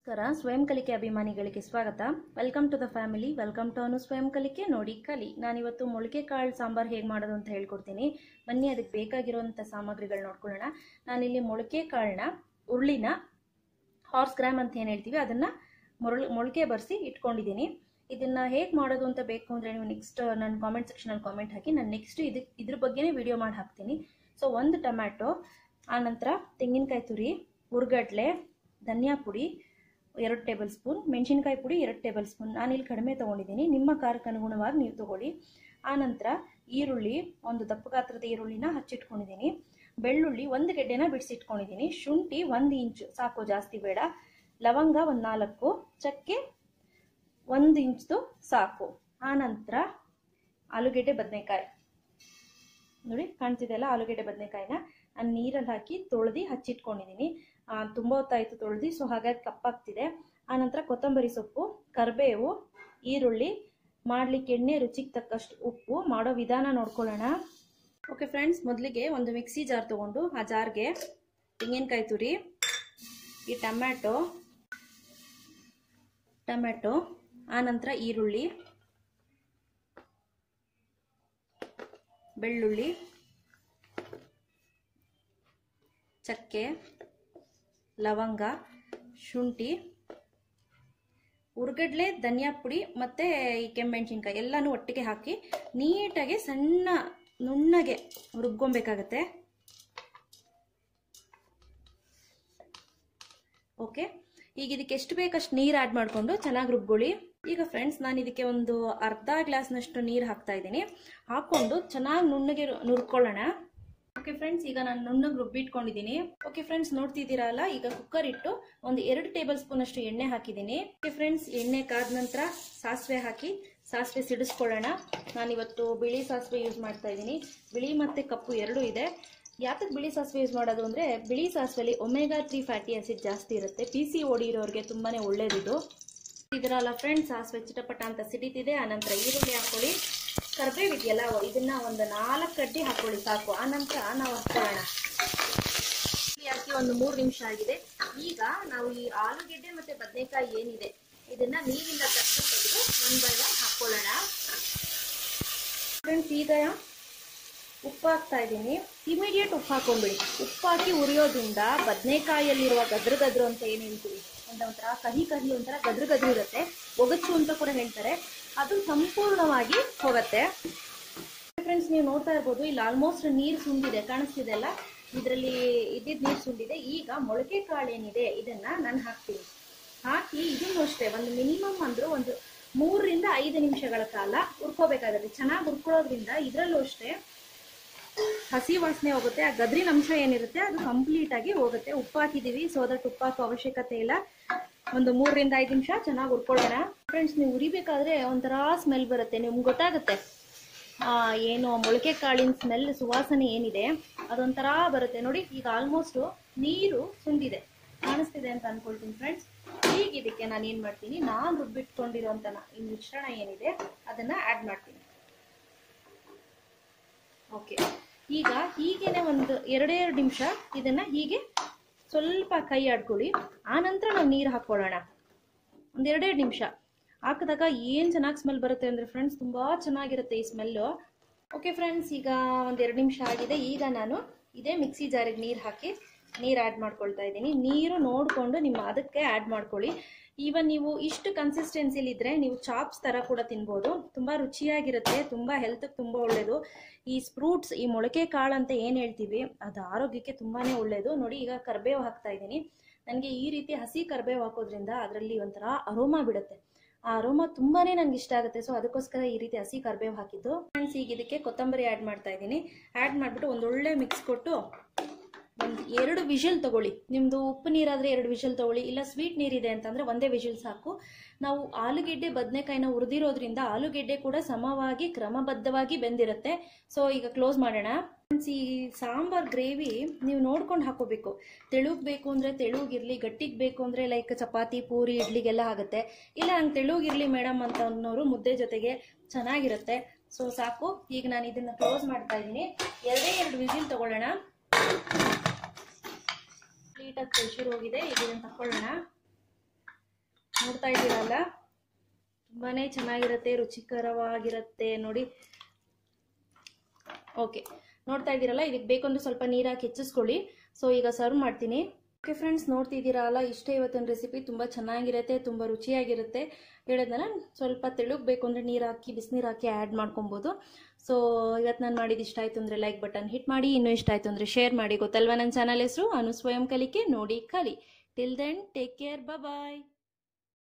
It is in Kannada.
ನಮಸ್ಕಾರ ಸ್ವಯಂ ಕಲಿಕೆ ಅಭಿಮಾನಿಗಳಿಗೆ ಸ್ವಾಗತ welcome to the family welcome to Anu ಸ್ವಯಂ ಕಲಿಕೆ ನೋಡಿ ಕಲಿ ನಾನಿವತ್ತು ಮೊಳಕೆ ಕಾಳು ಸಾಂಬಾರು ಹೇಗೆ ಮಾಡೋದು ಅಂತ ಹೇಳ್ಕೊಡ್ತೀನಿ ಬನ್ನಿ ಅದಕ್ಕೆ ಬೇಕಾಗಿರುವಂಥ ಸಾಮಗ್ರಿಗಳು ನೋಡ್ಕೊಳ್ಳೋಣ ನಾನಿಲ್ಲಿ ಮೊಳಕೆ ಕಾಳನ್ನ ಉರುಳಿನ ಹಾರ್ಸ್ ಗ್ರಾಮ್ ಅಂತ ಏನು ಹೇಳ್ತೀವಿ ಅದನ್ನು ಮೊರಳು ಮೊಳಕೆ ಬರೆಸಿ ಇಟ್ಕೊಂಡಿದ್ದೀನಿ ಇದನ್ನ ಹೇಗೆ ಮಾಡೋದು ಅಂತ ಬೇಕು ಅಂದರೆ ನೀವು ನೆಕ್ಸ್ಟ್ ನನ್ನ ಕಾಮೆಂಟ್ ಸೆಕ್ಷನಲ್ಲಿ ಕಾಮೆಂಟ್ ಹಾಕಿ ನಾನು ನೆಕ್ಸ್ಟ್ ಇದಕ್ಕೆ ಇದ್ರ ಬಗ್ಗೆನೇ ವಿಡಿಯೋ ಮಾಡಿ ಹಾಕ್ತೀನಿ ಸೊ ಒಂದು ಟೊಮ್ಯಾಟೊ ಆನಂತರ ತೆಂಗಿನಕಾಯಿ ತುರಿ ಉರ್ಗಡ್ಲೆ ಧನಿಯಾ ಪುಡಿ ಎರಡು ಟೇಬಲ್ ಸ್ಪೂನ್ ಮೆಣಸಿನ್ಕಾಯಿ ಪುಡಿ ಎರಡು ಟೇಬಲ್ ಸ್ಪೂನ್ ನಾನಿಲ್ಲಿ ಕಡಿಮೆ ತೊಗೊಂಡಿದ್ದೀನಿ ನಿಮ್ಮ ಖಾರಕ್ಕೆ ಅನುಗುಣವಾಗಿ ನೀವು ತೊಗೊಳ್ಳಿ ಆನಂತರ ಈರುಳ್ಳಿ ಒಂದು ದಪ್ಪ ಗಾತ್ರದ ಈರುಳ್ಳಿನ ಹಚ್ಚಿಟ್ಕೊಂಡಿದ್ದೀನಿ ಬೆಳ್ಳುಳ್ಳಿ ಒಂದು ಗೆಡ್ಡೆನ ಬಿಡಿಸಿಟ್ಕೊಂಡಿದ್ದೀನಿ ಶುಂಠಿ ಒಂದು ಇಂಚು ಸಾಕು ಜಾಸ್ತಿ ಬೇಡ ಲವಂಗ ಒಂದು ನಾಲ್ಕು ಚಕ್ಕೆ ಒಂದು ಇಂಚ್ದು ಸಾಕು ಆನಂತರ ಆಲೂಗೆಡ್ಡೆ ಬದನೆಕಾಯಿ ನೋಡಿ ಕಾಣ್ತಿದೆಯಲ್ಲ ಆಲೂಗೆಡ್ಡೆ ಬದನೆಕಾಯಿನ ನಾನು ನೀರಲ್ಲಿ ಹಾಕಿ ತೊಳೆದು ಹಚ್ಚಿಟ್ಕೊಂಡಿದ್ದೀನಿ ತುಂಬ ಹೊತ್ತಾಯಿತು ತೊಳೆದು ಸೊ ಹಾಗಾಗಿ ಕಪ್ಪಾಗ್ತಿದೆ ಆನಂತರ ಕೊತ್ತಂಬರಿ ಸೊಪ್ಪು ಕರಿಬೇವು ಈರುಳ್ಳಿ ಮಾಡ್ಲಿಕ್ಕೆ ಎಣ್ಣೆ ರುಚಿಗೆ ತಕ್ಕಷ್ಟು ಉಪ್ಪು ಮಾಡೋ ವಿಧಾನ ನೋಡ್ಕೊಳ್ಳೋಣ ಓಕೆ ಫ್ರೆಂಡ್ಸ್ ಮೊದಲಿಗೆ ಒಂದು ಮಿಕ್ಸಿ ಜಾರ್ ತೊಗೊಂಡು ಆ ಜಾರ್ಗೆ ತೆಂಗಿನಕಾಯಿ ತುರಿ ಈ ಟೊಮ್ಯಾಟೊ ಟೊಮ್ಯಾಟೊ ಆನಂತರ ಈರುಳ್ಳಿ ಬೆಳ್ಳುಳ್ಳಿ ಚಕ್ಕೆ ಲವಂಗ ಶುಂಠಿ ಉರ್ಗಡ್ಲೆ ಧನಿಯಾ ಪುಡಿ ಮತ್ತು ಈ ಕೆಂಮೆಣಸಿನ್ಕಾಯಿ ಎಲ್ಲನೂ ಒಟ್ಟಿಗೆ ಹಾಕಿ ನೀಟಾಗಿ ಸಣ್ಣ ನುಣ್ಣಗೆ ರುಬ್ಕೊಬೇಕಾಗತ್ತೆ ಓಕೆ ಈಗ ಇದಕ್ಕೆ ಎಷ್ಟು ಬೇಕಷ್ಟು ನೀರು ಆ್ಯಡ್ ಮಾಡಿಕೊಂಡು ಚೆನ್ನಾಗಿ ರುಬ್ಕೊಳ್ಳಿ ಈಗ ಫ್ರೆಂಡ್ಸ್ ನಾನು ಇದಕ್ಕೆ ಒಂದು ಅರ್ಧ ಗ್ಲಾಸ್ನಷ್ಟು ನೀರು ಹಾಕ್ತಾ ಇದ್ದೀನಿ ಹಾಕ್ಕೊಂಡು ಚೆನ್ನಾಗಿ ನುಣ್ಣಗೆ ನುರ್ಕೊಳ್ಳೋಣ ಓಕೆ ಫ್ರೆಂಡ್ಸ್ ಈಗ ನಾನು ನುಣ್ಣಗೆ ರುಬ್ಬಿಟ್ಕೊಂಡಿದ್ದೀನಿ ಓಕೆ ಫ್ರೆಂಡ್ಸ್ ನೋಡ್ತಿದ್ದೀರಲ್ಲ ಈಗ ಕುಕ್ಕರ್ ಇಟ್ಟು ಒಂದು ಎರಡು ಟೇಬಲ್ ಸ್ಪೂನ್ ಅಷ್ಟು ಎಣ್ಣೆ ಹಾಕಿದ್ದೀನಿ ಓಕೆ ಫ್ರೆಂಡ್ಸ್ ಎಣ್ಣೆ ಕಾದ ನಂತರ ಸಾಸಿವೆ ಹಾಕಿ ಸಾಸಿವೆ ಸಿಡಿಸ್ಕೊಳ್ಳೋಣ ನಾನಿವತ್ತು ಬಿಳಿ ಸಾಸಿವೆ ಯೂಸ್ ಮಾಡ್ತಾ ಇದ್ದೀನಿ ಬಿಳಿ ಮತ್ತು ಕಪ್ಪು ಎರಡೂ ಇದೆ ಯಾತಕ್ಕೆ ಬಿಳಿ ಸಾಸಿವೆ ಯೂಸ್ ಮಾಡೋದು ಅಂದರೆ ಬಿಳಿ ಸಾಸಿವೆಲಿ ಒಮೆಗಾ ತ್ರೀ ಫ್ಯಾಟಿ ಆಸಿಡ್ ಜಾಸ್ತಿ ಇರುತ್ತೆ ಪಿ ಸಿ ಓಡಿ ಇರೋರಿಗೆ ತುಂಬಾ ಒಳ್ಳೇದಿದು ಇದರಲ್ಲ ಫ್ರೆಂಡ್ಸ್ ಸಾಸಿವೆ ಚಿಟಪಟ ಅಂತ ಸಿಡಿತಿದೆ ಆನಂತರ ಈರುಳ್ಳಿ ಹಾಕೊಳ್ಳಿ ಕರ್ಬೇವು ಇದೆಯಲ್ಲ ಇದನ್ನ ಒಂದು ನಾಲ್ಕು ಕಡ್ಡಿ ಹಾಕೊಳ್ಳಿ ಸಾಕು ಆನಂತರ ನಾವು ಹಾಕೊಳ್ಳೋಣ ಹಾಕಿ ಒಂದು ಮೂರು ನಿಮಿಷ ಆಗಿದೆ ಈಗ ನಾವು ಈ ಆಲೂಗೆಡ್ಡೆ ಮತ್ತೆ ಬದನೆಕಾಯಿ ಏನಿದೆ ಇದನ್ನ ನೀರಿಂದ ತಕ್ಷಣ ತೆಗೆದು ಒನ್ ಬೈ ಒನ್ ಹಾಕೊಳ್ಳೋಣ ಫ್ರೆಂಡ್ಸ್ ಈಗ ಉಪ್ಪು ಹಾಕ್ತಾ ಇದ್ದೀನಿ ಇಮಿಡಿಯೇಟ್ ಉಪ್ಪು ಹಾಕೊಂಡ್ಬಿಡಿ ಉಪ್ಪು ಹಾಕಿ ಉರಿಯೋದ್ರಿಂದ ಬದನೆಕಾಯಲ್ಲಿರುವ ಗದ್ರ ಗದ್ರು ಅಂತ ಏನು ಹೇಳ್ತೀವಿ ಒಂದು ಒಂಥರ ಕಹಿ ಕಹಿ ಒಂಥರ ಗದ್ರ ಗದ್ರು ಇರುತ್ತೆ ಒಗಚ್ಚು ಅಂತ ಕೂಡ ಹೇಳ್ತಾರೆ ಅದು ಸಂಪೂರ್ಣವಾಗಿ ಹೋಗುತ್ತೆ ಫ್ರೆಂಡ್ಸ್ ನೀವು ನೋಡ್ತಾ ಇರ್ಬೋದು ಇಲ್ಲಿ ಆಲ್ಮೋಸ್ಟ್ ನೀರು ಸುಂಡಿದೆ ಕಾಣಿಸ್ತಿದೆ ಅಲ್ಲ ಇದರಲ್ಲಿ ಇದ್ದಿದ್ದು ನೀರು ಸುಂಡಿದೆ ಈಗ ಮೊಳಕೆ ಕಾಳು ಏನಿದೆ ಇದನ್ನ ನಾನು ಹಾಕ್ತೀನಿ ಹಾಕಿ ಇದನ್ನು ಅಷ್ಟೇ ಒಂದು ಮಿನಿಮಮ್ ಅಂದ್ರೂ ಒಂದು ಮೂರರಿಂದ ಐದು ನಿಮಿಷಗಳ ಕಾಲ ಹುರ್ಕೋಬೇಕಾಗುತ್ತೆ ಚೆನ್ನಾಗಿ ಹುರ್ಕೊಳ್ಳೋದ್ರಿಂದ ಇದರಲ್ಲೂ ಅಷ್ಟೇ ಹಸಿ ವಾಸನೆ ಹೋಗುತ್ತೆ ಆ ಗದ್ರಿನ ಅಂಶ ಏನಿರುತ್ತೆ ಅದು ಕಂಪ್ಲೀಟ್ ಆಗಿ ಹೋಗುತ್ತೆ ಉಪ್ಪು ಹಾಕಿದೀವಿ ಸೊ ದಟ್ ಉಪ್ಪು ಹಾಕೋ ಅವಶ್ಯಕತೆ ಇಲ್ಲ ಒಂದು ಮೂರರಿಂದ ಐದು ನಿಮಿಷ ಚೆನ್ನಾಗಿ ಹುರ್ಕೊಳ್ಳೋಣ ಫ್ರೆಂಡ್ಸ್ ನೀವು ಉರಿಬೇಕಾದ್ರೆ ಒಂಥರ ಸ್ಮೆಲ್ ಬರುತ್ತೆ ನಿಮ್ಗೆ ಗೊತ್ತಾಗುತ್ತೆ ಏನು ಮೊಳಕೆ ಕಾಳಿನ ಸ್ಮೆಲ್ ಸುವಾಸನೆ ಏನಿದೆ ಅದೊಂಥರ ಬರುತ್ತೆ ನೋಡಿ ಈಗ ಆಲ್ಮೋಸ್ಟ್ ನೀರು ಸುಂದಿದೆ ಕಾಣಿಸ್ತಿದೆ ಅಂತ ಅನ್ಕೊಳ್ತೀನಿ ಫ್ರೆಂಡ್ಸ್ ಈಗ ಇದಕ್ಕೆ ನಾನು ಏನು ಮಾಡ್ತೀನಿ ನಾನು ರುಬ್ಬಿಟ್ಕೊಂಡಿರೋಂಥ ಈ ಮಿಶ್ರಣ ಏನಿದೆ ಅದನ್ನ ಆ್ಯಡ್ ಮಾಡ್ತೀನಿ ಓಕೆ ಈಗ ಹೀಗೇನೆ ಒಂದು ಎರಡೇ ಎರಡು ನಿಮಿಷ ಇದನ್ನ ಹೀಗೆ ಸ್ವಲ್ಪ ಕೈ ಆಡ್ಕೊಳ್ಳಿ ಆನಂತರ ನಾವು ನೀರು ಹಾಕ್ಕೊಳ್ಳೋಣ ಒಂದು ಎರಡೆರಡು ನಿಮಿಷ ಹಾಕಿದಾಗ ಏನು ಚೆನ್ನಾಗಿ ಸ್ಮೆಲ್ ಬರುತ್ತೆ ಅಂದರೆ ಫ್ರೆಂಡ್ಸ್ ತುಂಬ ಚೆನ್ನಾಗಿರುತ್ತೆ ಈ ಸ್ಮೆಲ್ಲು ಓಕೆ ಫ್ರೆಂಡ್ಸ್ ಈಗ ಒಂದು ಎರಡು ನಿಮಿಷ ಆಗಿದೆ ಈಗ ನಾನು ಇದೇ ಮಿಕ್ಸಿ ಜಾರಿಗೆ ನೀರು ಹಾಕಿ ನೀರು ಆ್ಯಡ್ ಮಾಡ್ಕೊಳ್ತಾ ಇದ್ದೀನಿ ನೀರು ನೋಡಿಕೊಂಡು ನಿಮ್ಮ ಅದಕ್ಕೆ ಆ್ಯಡ್ ಮಾಡ್ಕೊಳ್ಳಿ ಈವನ್ ನೀವು ಇಷ್ಟು ಕನ್ಸಿಸ್ಟೆನ್ಸಿಲಿದ್ದರೆ ನೀವು ಚಾಪ್ಸ್ ಥರ ಕೂಡ ತಿನ್ಬೋದು ತುಂಬ ರುಚಿಯಾಗಿರುತ್ತೆ ತುಂಬ ಹೆಲ್ತ್ಗೆ ತುಂಬ ಒಳ್ಳೆಯದು ಈ ಫ್ರೂಟ್ಸ್ ಈ ಮೊಳಕೆ ಕಾಳು ಅಂತ ಏನು ಹೇಳ್ತೀವಿ ಅದು ಆರೋಗ್ಯಕ್ಕೆ ತುಂಬಾ ಒಳ್ಳೆಯದು ನೋಡಿ ಈಗ ಕರ್ಬೇವು ಹಾಕ್ತಾ ಇದ್ದೀನಿ ನನಗೆ ಈ ರೀತಿ ಹಸಿ ಕರ್ಬೇವು ಹಾಕೋದ್ರಿಂದ ಅದರಲ್ಲಿ ಒಂಥರ ಅರೋಮಾ ಬಿಡುತ್ತೆ ಆ ಅರೋಮಾ ತುಂಬಾನೇ ನನಗೆ ಇಷ್ಟ ಆಗುತ್ತೆ ಸೊ ಅದಕ್ಕೋಸ್ಕರ ಈ ರೀತಿ ಹಸಿ ಕರ್ಬೇವು ಹಾಕಿದ್ದು ಫ್ರೆಂಡ್ಸ್ ಈಗ ಇದಕ್ಕೆ ಕೊತ್ತಂಬರಿ ಆ್ಯಡ್ ಮಾಡ್ತಾ ಇದ್ದೀನಿ ಆ್ಯಡ್ ಮಾಡಿಬಿಟ್ಟು ಒಂದೊಳ್ಳೆ ಮಿಕ್ಸ್ ಕೊಟ್ಟು ಒಂದು ಎರಡು ವಿಷಲ್ ತಗೊಳ್ಳಿ ನಿಮ್ಮದು ಉಪ್ಪು ನೀರಾದರೆ ಎರಡು ವಿಷಲ್ ತಗೊಳ್ಳಿ ಇಲ್ಲ ಸ್ವೀಟ್ ನೀರಿದೆ ಅಂತಂದರೆ ಒಂದೇ ವಿಷಲ್ ಸಾಕು ನಾವು ಆಲೂಗೆಡ್ಡೆ ಬದನೆಕಾಯಿನ ಹುರಿದಿರೋದ್ರಿಂದ ಆಲೂಗೆಡ್ಡೆ ಕೂಡ ಸಮವಾಗಿ ಕ್ರಮಬದ್ಧವಾಗಿ ಬೆಂದಿರುತ್ತೆ ಸೊ ಈಗ ಕ್ಲೋಸ್ ಮಾಡೋಣ ಈ ಸಾಂಬಾರ್ ಗ್ರೇವಿ ನೀವು ನೋಡ್ಕೊಂಡು ಹಾಕೋಬೇಕು ತೆಳುಗ್ ಬೇಕು ಅಂದರೆ ತೆಳುಗಿರಲಿ ಗಟ್ಟಿಗೆ ಬೇಕು ಅಂದರೆ ಲೈಕ್ ಚಪಾತಿ ಪೂರಿ ಇಡ್ಲಿಗೆಲ್ಲ ಆಗುತ್ತೆ ಇಲ್ಲ ನಂಗೆ ತೆಳುಗಿರಲಿ ಮೇಡಮ್ ಅಂತ ಅನ್ನೋರು ಮುದ್ದೆ ಜೊತೆಗೆ ಚೆನ್ನಾಗಿರುತ್ತೆ ಸೊ ಸಾಕು ಈಗ ನಾನು ಇದನ್ನು ಕ್ಲೋಸ್ ಮಾಡ್ತಾ ಇದ್ದೀನಿ ಎರಡೇ ಎರಡು ವಿಸಿಲ್ ತಗೊಳ್ಳೋಣ ಕಂಪ್ಲೀಟಾಗಿ ಪ್ರೆಷರ್ ಹೋಗಿದೆ ಈಗ ಇದನ್ನು ತಗೊಳ್ಳೋಣ ನೋಡ್ತಾ ಇದ್ದೀರಲ್ಲ ತುಂಬಾನೇ ಚೆನ್ನಾಗಿರುತ್ತೆ ರುಚಿಕರವಾಗಿರುತ್ತೆ ನೋಡಿ ಓಕೆ ನೋಡ್ತಾ ಇದ್ದೀರಲ್ಲ ಇದಕ್ಕೆ ಬೇಕೊಂದು ಸ್ವಲ್ಪ ನೀರು ಹಾಕಿ ಹೆಚ್ಚಿಸ್ಕೊಳ್ಳಿ ಸೊ ಈಗ ಸರ್ವ್ ಮಾಡ್ತೀನಿ ಓಕೆ ಫ್ರೆಂಡ್ಸ್ ನೋಡ್ತಿದ್ದೀರಲ್ಲ ಇಷ್ಟೇ ಇವತ್ತಿನ ರೆಸಿಪಿ ತುಂಬ ಚೆನ್ನಾಗಿರುತ್ತೆ ತುಂಬ ರುಚಿಯಾಗಿರುತ್ತೆ ಹೇಳಿದ್ನಲ್ಲ ಸ್ವಲ್ಪ ತೆಳುಗ್ ಬೇಕು ಅಂದರೆ ನೀರು ಹಾಕಿ ಬಿಸಿನೀರು ಹಾಕಿ ಆ್ಯಡ್ ಮಾಡ್ಕೊಬೋದು ಸೊ ಇವತ್ತು ನಾನು ಮಾಡಿದ್ದು ಇಷ್ಟ ಆಯಿತು ಅಂದರೆ ಲೈಕ್ ಬಟನ್ ಹಿಟ್ ಮಾಡಿ ಇನ್ನೂ ಇಷ್ಟ ಆಯಿತು ಅಂದರೆ ಶೇರ್ ಮಾಡಿ ಗೊತ್ತಲ್ವಾ ನನ್ನ ಚಾನಲ್ ಹೆಸರು ಅನು ಸ್ವಯಂ ಕಲಿಕೆ ನೋಡಿ ಕಲಿ ಟಿಲ್ ದೆನ್ ಟೇಕ್ ಕೇರ್ ಬಾಯ್